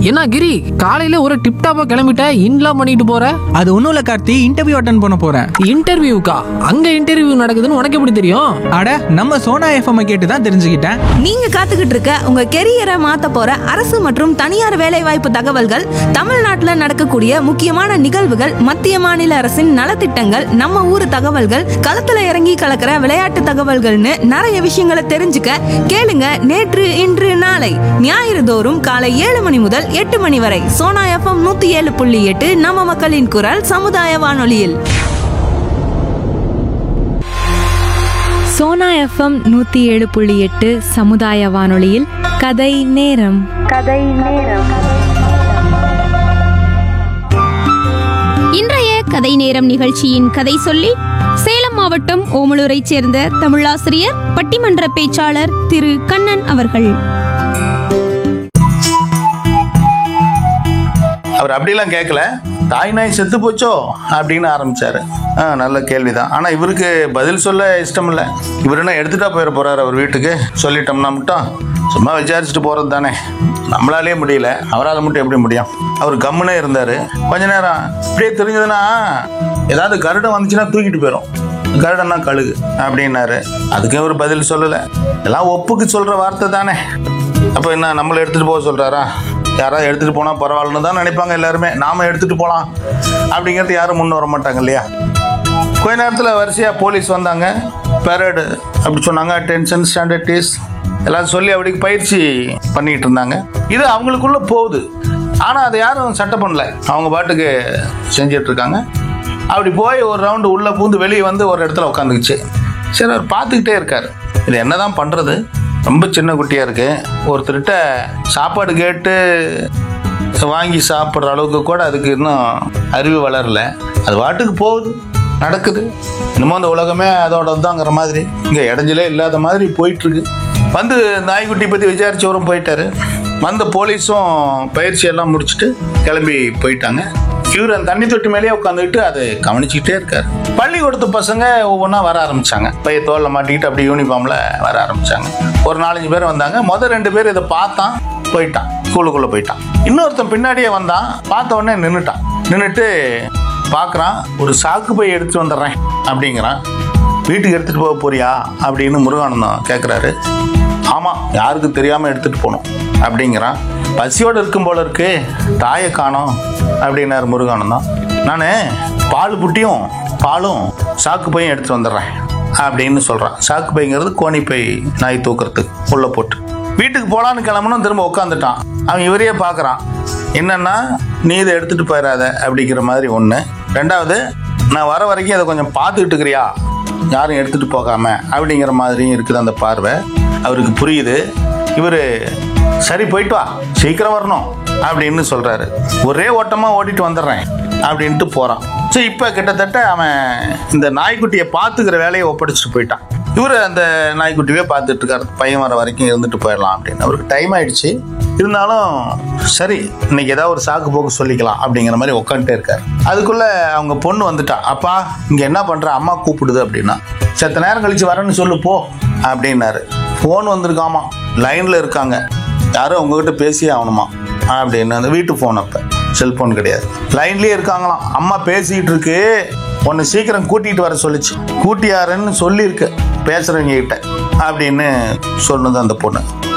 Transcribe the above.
என்ன கிரி காலையில ஒரு டிப் டாப்பா கிளம்பிட்ட இன்லாம் பண்ணிட்டு போற அது ஒன்றும் இல்லை கார்த்தி இன்டர்வியூ அட்டன் பண்ண போகிறேன் இன்டர்வியூக்கா அங்க இன்டர்வியூ நடக்குதுன்னு உனக்கு எப்படி தெரியும் அட நம்ம சோனா எஃப்எம் கேட்டு தான் தெரிஞ்சுக்கிட்டேன் நீங்க காத்துக்கிட்டு இருக்க உங்க கெரியரை மாத்த போற அரசு மற்றும் தனியார் வேலைவாய்ப்பு தகவல்கள் தமிழ்நாட்டுல நடக்கக்கூடிய முக்கியமான நிகழ்வுகள் மத்திய மாநில அரசின் நலத்திட்டங்கள் நம்ம ஊர் தகவல்கள் களத்துல இறங்கி கலக்கிற விளையாட்டு தகவல்கள்னு நிறைய விஷயங்களை தெரிஞ்சுக்க கேளுங்க நேற்று இன்று நாளை ஞாயிறு தோறும் காலை ஏழு மணி முதல் எட்டு மணி வரை சோனா எஃப்எம் நூத்தி ஏழு புள்ளி எட்டு நம்ம மக்களின் குரல் சமுதாய வானொலியில் சோனா எஃப்எம் நூத்தி ஏழு புள்ளி எட்டு சமுதாய வானொலியில் கதை நேரம் இன்றைய கதை நேரம் நிகழ்ச்சியின் கதை சொல்லி சேலம் மாவட்டம் ஓமலூரைச் சேர்ந்த தமிழாசிரியர் பட்டிமன்ற பேச்சாளர் திரு கண்ணன் அவர்கள் அவர் அப்படிலாம் கேட்கல தாய் நாய் செத்து போச்சோ அப்படின்னு ஆரம்பிச்சாரு ஆ நல்ல கேள்விதான் ஆனால் இவருக்கு பதில் சொல்ல இஷ்டம் இல்லை இவர் என்ன எடுத்துட்டா போயிட போறாரு அவர் வீட்டுக்கு சொல்லிட்டோம்னா மட்டும் சும்மா விசாரிச்சுட்டு போறது தானே நம்மளாலே முடியல அவரால் மட்டும் எப்படி முடியும் அவர் கம்முனே இருந்தார் கொஞ்ச நேரம் இப்படியே தெரிஞ்சதுன்னா ஏதாவது கருடம் வந்துச்சுன்னா தூக்கிட்டு போயிடும் கருடன்னா கழுகு அப்படின்னாரு அதுக்கு அவர் பதில் சொல்லலை எல்லாம் ஒப்புக்கு சொல்ற வார்த்தை தானே அப்போ என்ன நம்மளை எடுத்துட்டு போக சொல்றாரா யாராவது எடுத்துட்டு போனா பரவாயில்லன்னு தான் நினைப்பாங்க எல்லாருமே நாம எடுத்துட்டு போலாம் அப்படிங்கிறது யாரும் முன் வர மாட்டாங்க இல்லையா கொஞ்ச நேரத்தில் வரிசையாக போலீஸ் வந்தாங்க பெரடு அப்படி சொன்னாங்க அட்டென்ஷன் ஸ்டாண்டர்டிஸ் எல்லாம் சொல்லி அப்படி பயிற்சி பண்ணிட்டு இருந்தாங்க இது அவங்களுக்குள்ள போகுது ஆனால் அதை யாரும் சட்டம் பண்ணல அவங்க பாட்டுக்கு செஞ்சிட்டு இருக்காங்க அப்படி போய் ஒரு ரவுண்டு உள்ளே பூந்து வெளியே வந்து ஒரு இடத்துல உட்காந்துக்குச்சு சரி அவர் பார்த்துக்கிட்டே இருக்கார் இது என்னதான் பண்ணுறது ரொம்ப சின்ன குட்டியாக இருக்கு ஒருத்தர்கிட்ட சாப்பாடு கேட்டு வாங்கி சாப்பிட்ற அளவுக்கு கூட அதுக்கு இன்னும் அறிவு வளரல அது வாட்டுக்கு போகுது நடக்குது இன்னமும் அந்த உலகமே அதோட தாங்கிற மாதிரி இங்கே இடைஞ்சலே இல்லாத மாதிரி போயிட்டு இருக்கு வந்து நாய்க்குட்டி பற்றி விசாரிச்சவரும் போயிட்டாரு வந்த போலீஸும் பயிற்சி எல்லாம் முடிச்சுட்டு கிளம்பி போயிட்டாங்க இவர் அந்த தண்ணி தொட்டி மேலேயே உட்காந்துக்கிட்டு அதை கவனிச்சுக்கிட்டே இருக்காரு பள்ளிக்கூடத்து பசங்க ஒவ்வொன்றா வர ஆரம்பிச்சாங்க பைய தோலில் மாட்டிக்கிட்டு அப்படி யூனிஃபார்மில் வர ஆரம்பிச்சாங்க ஒரு நாலஞ்சு பேர் வந்தாங்க முதல் ரெண்டு பேர் இதை பார்த்தான் போயிட்டான் ஸ்கூலுக்குள்ளே போயிட்டான் இன்னொருத்தன் பின்னாடியே வந்தான் பார்த்த உடனே நின்றுட்டான் நின்றுட்டு பார்க்குறான் ஒரு சாக்கு பை எடுத்துட்டு வந்துடுறேன் அப்படிங்கிறான் வீட்டுக்கு எடுத்துகிட்டு போக போறியா அப்படின்னு முருகானந்தம் கேட்குறாரு ஆமாம் யாருக்கு தெரியாமல் எடுத்துகிட்டு போகணும் அப்படிங்கிறான் பசியோடு இருக்கும் போல இருக்கு தாயை காணோம் அப்படின்னாரு முருகானந்தம் நான் பால் புட்டியும் பாலும் சாக்கு பையும் எடுத்துட்டு வந்துடுறேன் அப்படின்னு சொல்கிறான் சாக்கு பைங்கிறது கோணிப்பை நாய் தூக்கிறதுக்கு உள்ளே போட்டு வீட்டுக்கு போகலான்னு கிளம்பணும் திரும்ப உட்காந்துட்டான் அவன் இவரையே பார்க்குறான் என்னன்னா நீ இதை எடுத்துகிட்டு போயிடாத அப்படிங்கிற மாதிரி ஒன்று ரெண்டாவது நான் வர வரைக்கும் அதை கொஞ்சம் பார்த்துக்கிட்டு இருக்கிறியா யாரும் எடுத்துகிட்டு போகாம அப்படிங்கிற மாதிரியும் இருக்குது அந்த பார்வை அவருக்கு புரியுது இவர் சரி போயிட்டு வா சீக்கிரம் வரணும் அப்படின்னு சொல்கிறாரு ஒரே ஓட்டமாக ஓட்டிட்டு வந்துடுறேன் அப்படின்ட்டு போகிறான் சரி இப்போ கிட்டத்தட்ட அவன் இந்த நாய்க்குட்டியை பார்த்துக்கிற வேலையை ஒப்படைச்சிட்டு போயிட்டான் இவர் அந்த நாய்க்குட்டியே பார்த்துட்டு இருக்காரு பையன் வர வரைக்கும் இருந்துட்டு போயிடலாம் அப்படின்னு அவருக்கு டைம் ஆயிடுச்சு இருந்தாலும் சரி இன்னைக்கு ஏதாவது ஒரு சாக்கு போக்கு சொல்லிக்கலாம் அப்படிங்கிற மாதிரி உட்காந்துட்டே இருக்காரு அதுக்குள்ள அவங்க பொண்ணு வந்துட்டா அப்பா இங்க என்ன பண்ற அம்மா கூப்பிடுது அப்படின்னா செத்த நேரம் கழிச்சு வரேன்னு சொல்லு போ அப்படின்னாரு ஃபோன் வந்திருக்காமா லைன்ல இருக்காங்க யாரும் உங்ககிட்ட பேசியே ஆகணுமா அப்படின்னு அந்த வீட்டு ஃபோன் அப்போ செல்போன் கிடையாது லைன்லயே இருக்காங்களாம் அம்மா பேசிக்கிட்டு இருக்கு உன்னை சீக்கிரம் கூட்டிகிட்டு வர சொல்லுச்சு கூட்டியாருன்னு சொல்லியிருக்கு பேசுறவங்க கிட்ட அப்படின்னு சொன்னது அந்த பொண்ணு